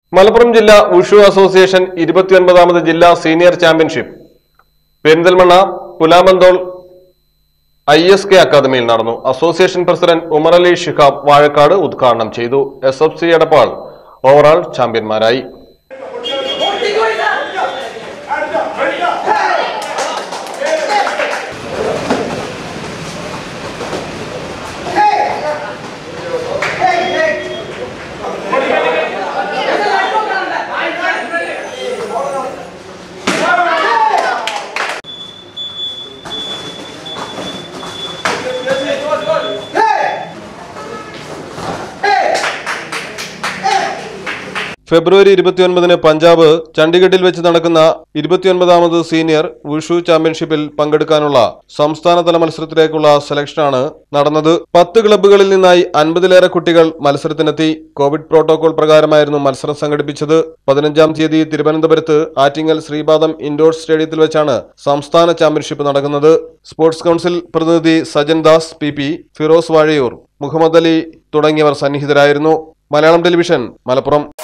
മലപ്പുറം ജില്ലാ wushu association ഇരുപത്തിയൊൻപതാമത് ജില്ലാ senior championship Perinthalmanna Pulamanthole I S K അക്കാദമിയിൽ നടന്നു അസോസിയേഷൻ പ്രസിഡന്റ് ഉമർ അലി ഷിഹാബ് വാഴക്കാട് ഉദ്ഘാടനം ചെയ്തു S F C Edappal overall ചാമ്പ്യന്മാരായി ഫെബ്രുവരി ഇരുപത്തിയൊൻപതിന് പഞ്ചാബ് ചണ്ഡീഗഡിൽ വെച്ച് നടക്കുന്ന ഇരുപത്തിയൊൻപതാമത് സീനിയർ വുഷു ചാമ്പ്യൻഷിപ്പിൽ പങ്കെടുക്കാനുള്ള സംസ്ഥാനതല മത്സരത്തിലേക്കുള്ള സെലക്ഷനാണ് നടന്നത് പത്ത് ക്ലബ്ബുകളിൽ നിന്നായി അൻപതിലേറെ കുട്ടികൾ മത്സരത്തിനെത്തി കോവിഡ് പ്രോട്ടോകോൾ പ്രകാരമായിരുന്നു മത്സരം സംഘടിപ്പിച്ചത് പതിനഞ്ചാം തീയതി തിരുവനന്തപുരത്ത് ആറ്റിങ്ങൽ ശ്രീപാദം ഇൻഡോർ സ്റ്റേഡിയത്തിൽ വെച്ചാണ് സംസ്ഥാന ചാമ്പ്യൻഷിപ്പ് നടക്കുന്നത് സ്പോർട്സ് കൌൺസിൽ പ്രതിനിധി സജൻ ദാസ് പി പി ഫിറോസ് വാഴയൂർ മുഹമ്മദ് അലി തുടങ്ങിയവർ സന്നിഹിതരായിരുന്നു മലയാളം ടെലിവിഷൻ മലപ്പുറം